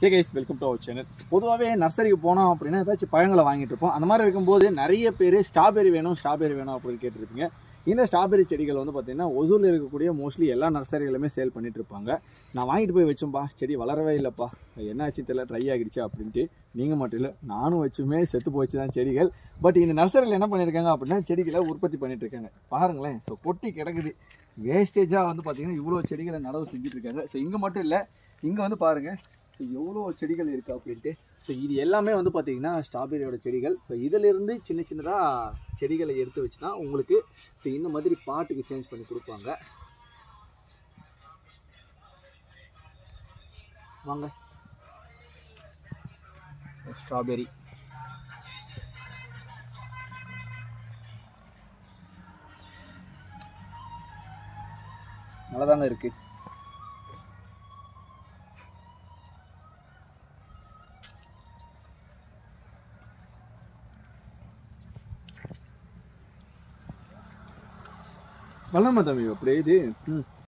hey guys welcome to our channel பொதுவாகவே நர்சரிக்கு போனோம் அப்படின்னா ஏதாச்சும் பழங்களை வாங்கிட்டு இருப்போம் அந்த மாதிரி இருக்கும்போது நிறைய பேர் ஸ்ட்ராபெரி வேணும் ஸ்ட்ராபெரி வேணும் அப்படின்னு கேட்டிருப்பீங்க இந்த ஸ்ட்ராபெரி செடிகள் வந்து பார்த்தீங்கன்னா ஒசூரில் இருக்கக்கூடிய மோஸ்ட்லி எல்லா நர்சரிகளுமே சேல் பண்ணிட்டு இருப்பாங்க நான் வாங்கிட்டு போய் வச்சோம்பா செடி வளரவே இல்லைப்பா என்னாச்சு தெரியல ட்ரை ஆகிடுச்சு அப்படின்ட்டு நீங்கள் மட்டும் இல்லை நானும் வச்சுமே செத்து போச்சு தான் செடிகள் பட் இந்த நர்சரியில் என்ன பண்ணியிருக்காங்க அப்படின்னா செடிகளை உற்பத்தி பண்ணிட்டு இருக்காங்க பாருங்களேன் ஸோ கொட்டி கிடக்குது வேஸ்டேஜாக வந்து பார்த்தீங்கன்னா இவ்வளோ செடிகளை நடவு செஞ்சுட்டு இருக்காங்க ஸோ இங்கே மட்டும் இல்லை இங்கே வந்து பாருங்கள் ஸோ எவ்வளோ செடிகள் இருக்குது அப்படின்ட்டு ஸோ இது எல்லாமே வந்து பார்த்தீங்கன்னா ஸ்ட்ராபெரியோட செடிகள் ஸோ இதிலிருந்து சின்ன சின்னதாக செடிகளை எடுத்து வச்சுனா உங்களுக்கு ஸோ இந்த மாதிரி பாட்டுக்கு சேஞ்ச் பண்ணி கொடுப்பாங்க வாங்க ஸ்ட்ராபெரி நல்லா தாங்க இருக்குது வளரமா தம்பி அப்படியே இது ம்